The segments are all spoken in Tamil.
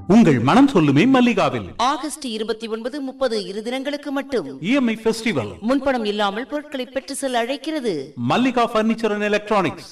உங்கள் மனம் சொல்லுமே மல்லிகாவில் ஆகஸ்ட் இருபத்தி ஒன்பது முப்பது இரு தினங்களுக்கு மட்டும் இஎம்ஐ ஃபெஸ்டிவல் முன்பணம் இல்லாமல் பொருட்களை பெற்று செல்ல அழைக்கிறது மல்லிகா பர்னிச்சர் அண்ட் எலக்ட்ரானிக்ஸ்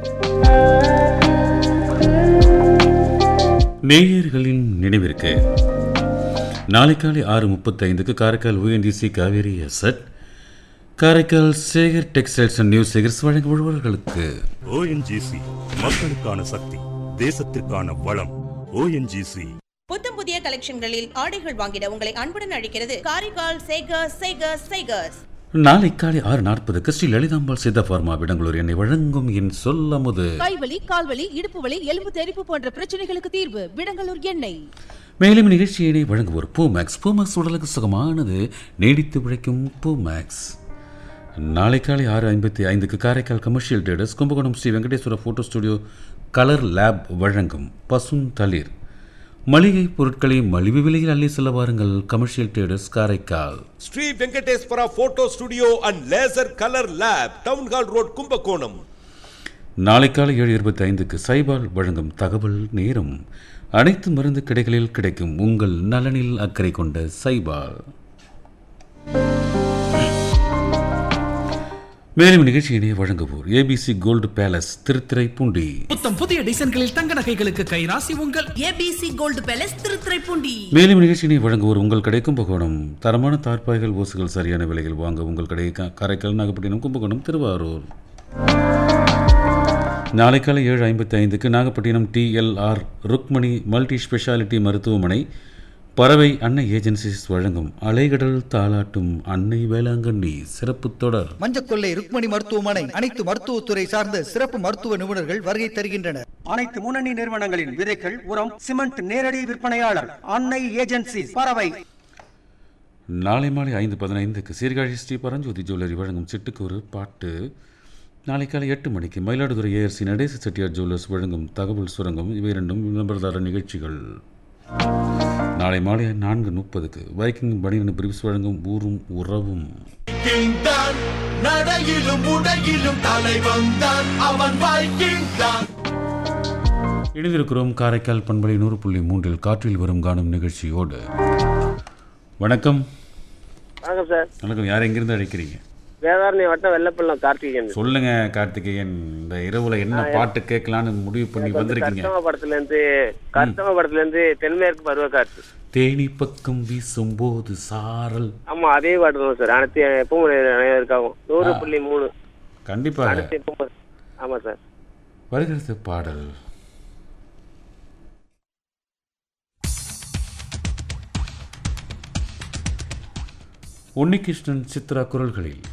நேயர்களின் நினைவிற்கு நாளை காலை ஆறு முப்பத்தைந்துக்கு Karaikal ONGC Kaveri asset Karaikal Sekar textiles and new Sekar's வழங்கும் உழவர்களுக்கு ஓஎன்ஜிசி மக்களுக்கான சக்தி தேசத்திற்கான வளம் ஓஎன்ஜிசி புத்தம் புதிய கலெக்ஷன்களில் ஆடைகள் வாங்கிட உங்களை அன்புடன் அழைக்கிறது காரைக்கால் சேகர்ஸ் சேகர்ஸ் சேகர்ஸ் நாளை காலை ஆறு நாற்பதுக்கு ஸ்ரீ லலிதாம்பாள் சித்த ஃபார்மா விடங்களூர் என்னை வழங்கும் என் சொல்லமுது கைவலி கால்வலி இடுப்பு வலி எலும்பு தெறிப்பு போன்ற பிரச்சனைகளுக்கு தீர்வு விடங்கலூர் எண்ணெய் மேலும் நிகழ்ச்சியினை வழங்குவோர் பூமேக்ஸ் பூமேக்ஸ் உடலுக்கு சுகமானது நீடித்து உழைக்கும் பூமேக்ஸ் நாளை காலை ஆறு ஐம்பத்தி ஐந்துக்கு Karaikal commercial traders Kumbakonam Sri Venkateswara photo studio colour lab வழங்கும் பசும் தளிர் மளிகை பொருட்களை மலிவு விலையில் அள்ளி செல்ல வாருங்கள் commercial traders Karaikal Sri Venkateswara photo studio and laser colour lab town hall road Kumbakonam நாளை காலை ஏழு இருபத்தி ஐந்துக்கு சைபால் வழங்கும் தகவல் நேரம் அனைத்து மருந்து கடைகளில் கிடைக்கும் உங்கள் நலனில் அக்கறை கொண்ட சைபால் மேலும் நிகழ்ச்சியினை வழங்குவோர் ஏபிசி கோல்டு பேலஸ் திருத்துறைப்பூண்டி புத்தம் புதிய டிசைன்களில் தங்க நகைகளுக்கு கைராசி உங்கள் ஏபிசி கோல்டு பேலஸ் திருத்துறைப்பூண்டி மேலும் நிகழ்ச்சியினை வழங்குவோர் உங்கள் கடை கும்பகோணம் தரமான தார்ப்பாய்கள் ஓசுகள் சரியான விலையில் வாங்க உங்கள் கடை க- காரைக்கால் நாகப்பட்டினம் கும்பகோணம் திருவாரூர் நாளை காலை ஏழு ஐம்பத்தி ஐந்துக்கு Nagapattinam DLR Rukmani multi speciality மருத்துவமனை பறவை அன்னை ஏஜென்சிஸ் வழங்கும் அலைகடல் தாளாட்டும் அன்னை வேளாங்கண்ணி சிறப்பு தொடர் மஞ்சக்கொள்ளை ருக்மணி மருத்துவமனை அனைத்து மருத்துவத்துறை சார்ந்த சிறப்பு மருத்துவ நிபுணர்கள் வருகை தருகின்றனர் அனைத்து முன்னணி நிறுவனங்களின் விதைகள் உரம் சிமெண்ட் நேரடி விற்பனையாளர் அன்னை ஏஜென்சி பறவை நாளை மாலை ஐந்து பதினைந்துக்கு சீர்காழி ஸ்ரீ பரஞ்சோதி ஜுவல்லரி வழங்கும் சிட்டுக்கு ஒரு பாட்டு நாளை காலை எட்டு மணிக்கு மயிலாடுதுறை ஏஆர்சி நடேச செட்டியார் ஜுவல்லர்ஸ் வழங்கும் தகவல் சுரங்கம் இவை இரண்டும் விளம்பரதார நிகழ்ச்சிகள் நாளை மாலை நான்கு முப்பதுக்கு வைக்கிங் பனியன் பிரிப்ஸ் வழங்கும் ஊரும் உறவும் நடையிலும் உடையிலும் தலைவன் தான் அவன் வைக்கிங் தான் இணைந்திருக்கிறோம் காரைக்கால் பண்பலை நூறு புள்ளி மூன்றில் காற்றில் வரும் காணும் நிகழ்ச்சியோடு வணக்கம் வணக்கம் சார் வணக்கம் யார் எங்கிருந்து அழைக்கிறீங்க வேதாரண்ய வட்டம் வெள்ளப்பள்ளம் கார்த்திகேயன் சொல்லுங்க கார்த்திகேயன் இந்த இரவுல என்ன பாட்டு கேட்கலான்னு முடிவு பண்ணி வந்திருக்கீங்க கர்த்தம படத்துல இருந்து கர்த்தம படத்துல இருந்து தென்மேற்கு பருவக்காற்று தேனி பக்கம் வீசும் போது சாரல் ஆமா அதே பாட்டு தான் சார் அனைத்து எப்பவும் இருக்காகும் நூறு ஆ. புள்ளி மூணு கண்டிப்பாக அனைத்து எப்பவும் ஆமா சார் வருகிறது பாடல் உன்னிகிருஷ்ணன் சித்ரா குரல்களில்